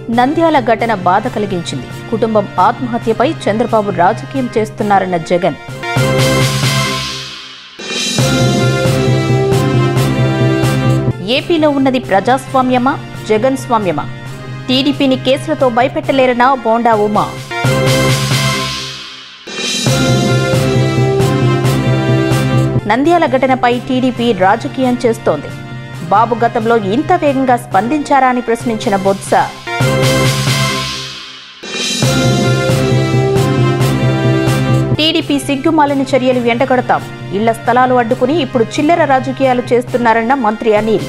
నంద్యాల ఘటన బాధ కలిగించింది కుటుంబం ఆత్మహత్యపై చంద్రబాబు రాజకీయం చేస్తున్నారన్న జగన్ ఏపీలో ఉన్నది ప్రజాస్వామ్యమా జగన్ స్వామ్యమా టీడీపీని కేసులతో భయపెట్టలేరనా బోండా ఉమా నంద్యాల ఘటనపై టీడీపీ రాజకీయం చేస్తోంది బాబు గతంలో ఇంత వేగంగా స్పందించారా అని ప్రశ్నించిన బొత్స టీడీపీ సిగ్గుమాలిన చర్యలు ఎండగడతాం ఇళ్ల స్థలాలు అడ్డుకుని ఇప్పుడు చిల్లర రాజకీయాలు చేస్తున్నారన్న మంత్రి అనిల్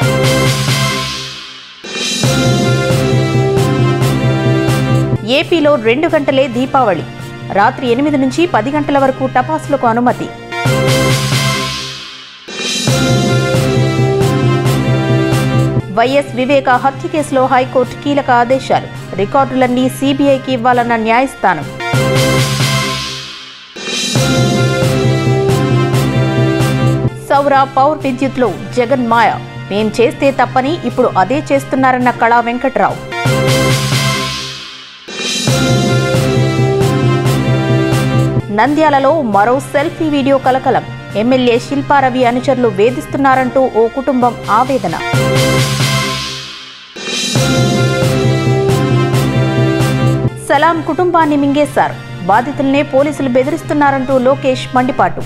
ఏపీలో రెండు గంటలే దీపావళి రాత్రి ఎనిమిది నుంచి పది గంటల వరకు టపాసులకు అనుమతి వైఎస్ వివేక హత్య కేసులో హైకోర్టు కీలక ఆదేశాలు రికార్డులన్నీ సీబీఐకి ఇవ్వాలన్న న్యాయస్థానం సౌర పవర్ విద్యుత్లో జగన్ మాయ మేం చేస్తే తప్పని ఇప్పుడు అదే చేస్తున్నారన్న కళా వెంకట్రావు నంద్యాలలో మరో సెల్ఫీ వీడియో కలకలం ఎమ్మెల్యే శిల్పారవి అనుచరులు వేధిస్తున్నారంటూ ఓ కుటుంబం ఆవేదన సలాం కుటుంబాన్ని మింగేశారు బాధితుల్నే పోలీసులు బెదిరిస్తున్నారంటూ లోకేష్ మండిపాటు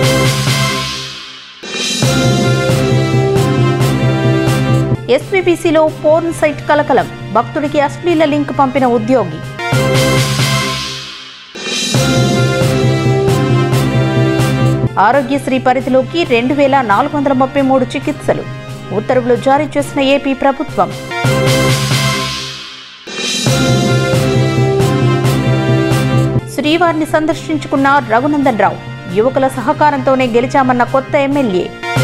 ఎస్పీబీసీలో పోర్న్ సైట్ కలకలం భక్తుడికి అశ్లీల లింక్ పంపిన ఉద్యోగి ఆరోగ్యశ్రీ పరిధిలోకి రెండు వేల నాలుగు వందల ముప్పై మూడు చికిత్సలు ఉత్తర్వులు జారీ చేసిన ఏపీ ప్రభుత్వం శ్రీవారిని సందర్శించుకున్న రఘునందన్ రావు యువకుల సహకారంతోనే గెలిచామన్న కొత్త ఎమ్మెల్యే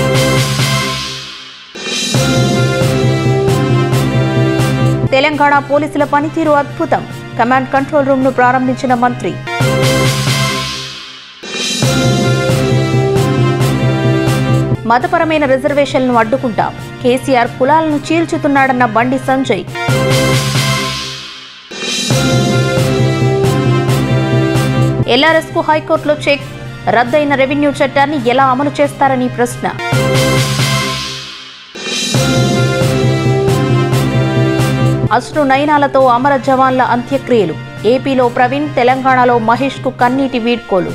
తెలంగాణ పోలీసుల పనితీరు అద్భుతం కమాండ్ కంట్రోల్ రూమ్ ను ప్రారంభించిన మంత్రి మతపరమైన రిజర్వేషన్లను అడ్డుకుంటాం కేసీఆర్ కులాలను చీల్చుతున్నాడన్న బండి సంజయ్ ఎల్ఆర్ఎస్ కు హైకోర్టులో చెక్ రద్దయిన రెవెన్యూ చట్టాన్ని ఎలా అమలు చేస్తారని ప్రశ్న అశ్రు నయనాలతో అమర జవాన్ల అంత్యక్రియలు ఏపీలో ప్రవీణ్ తెలంగాణలో మహేష్ కు కన్నీటి వీడ్కోలు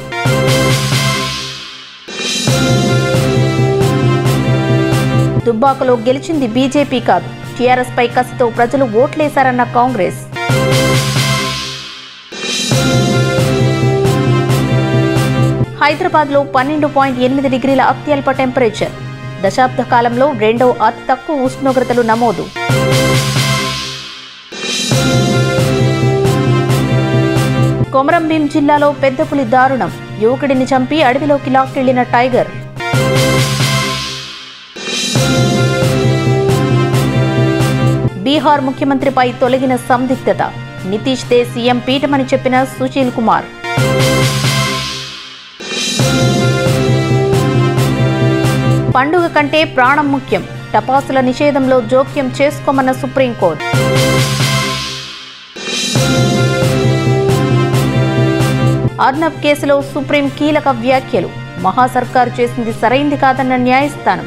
దుబ్బాకలో గెలిచింది బీజేపీ కాదు టీఆర్ఎస్ పై కసితో ప్రజలు ఓట్లేశారన్న కాంగ్రెస్ హైదరాబాద్ లో పన్నెండు పాయింట్ ఎనిమిది డిగ్రీల అత్యల్ప టెంపరేచర్ దశాబ్ద కాలంలో రెండో అతి తక్కువ ఉష్ణోగ్రతలు నమోదు కొమరంభీం జిల్లాలో పెద్ద పులి దారుణం యువకుడిని చంపి అడవిలోకి లాక్కెళ్లిన టైగర్ బీహార్ ముఖ్యమంత్రిపై తొలగిన సందిగ్ధత నితీష్ దే సీఎం పీఠమని చెప్పిన సుశీల్ కుమార్ పండుగ కంటే ప్రాణం ముఖ్యం టపాసుల నిషేధంలో జోక్యం చేసుకోమన్న సుప్రీంకోర్టు అర్నబ్ కేసులో సుప్రీం కీలక వ్యాఖ్యలు మహాసర్కారు చేసింది సరైంది కాదన్న న్యాయస్థానం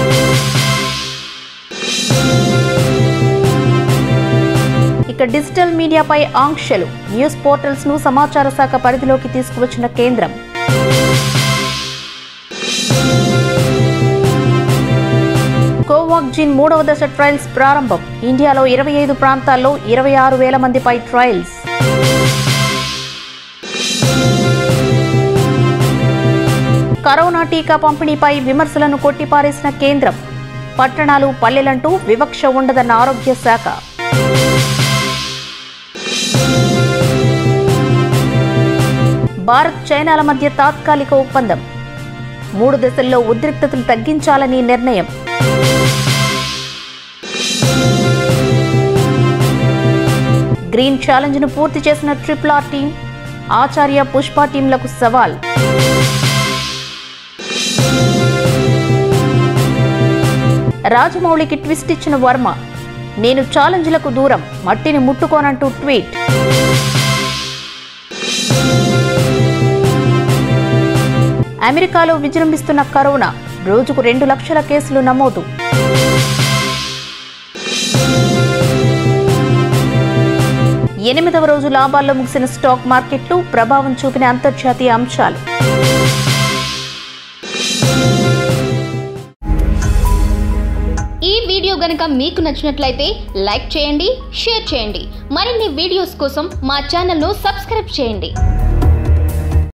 ఇక డిజిటల్ మీడియాపై ఆంక్షలు న్యూస్ పోర్టల్స్ ను సమాచార శాఖ పరిధిలోకి తీసుకువచ్చిన కేంద్రం కోవాక్జిన్ మూడవ దశ ట్రయల్స్ ప్రారంభం ఇండియాలో ఇరవై ఐదు ప్రాంతాల్లో ఇరవై ఆరు వేల మందిపై ట్రయల్స్ కరోనా టీకా పంపిణీపై విమర్శలను కొట్టిపారేసిన కేంద్రం పట్టణాలు పల్లెలంటూ వివక్ష ఉండదన్న ఆరోగ్య శాఖ భారత్ చైనాల మధ్య తాత్కాలిక ఒప్పందం మూడు దశల్లో ఉద్రిక్తతలు తగ్గించాలని నిర్ణయం గ్రీన్ ఛాలెంజ్ ను పూర్తి చేసిన triple R team Acharya Pushpa టీంలకు సవాల్ రాజమౌళికి ట్విస్ట్ ఇచ్చిన వర్మ నేను ఛాలెంజ్లకు దూరం మట్టిని ముట్టుకోనంటూ ట్వీట్ అమెరికాలో విజృంభిస్తున్న కరోనా రోజుకు రెండు లక్షల కేసులు నమోదు ఎనిమిదవ రోజు లాభాల్లో ముగిసిన స్టాక్ మార్కెట్లు ప్రభావం చూపిన అంతర్జాతీయ అంశాలు ఈ వీడియో గనుక మీకు నచ్చినట్లయితే లైక్ చేయండి షేర్ చేయండి మరిన్ని వీడియోస్ కోసం మా ఛానల్ను సబ్స్క్రైబ్ చేయండి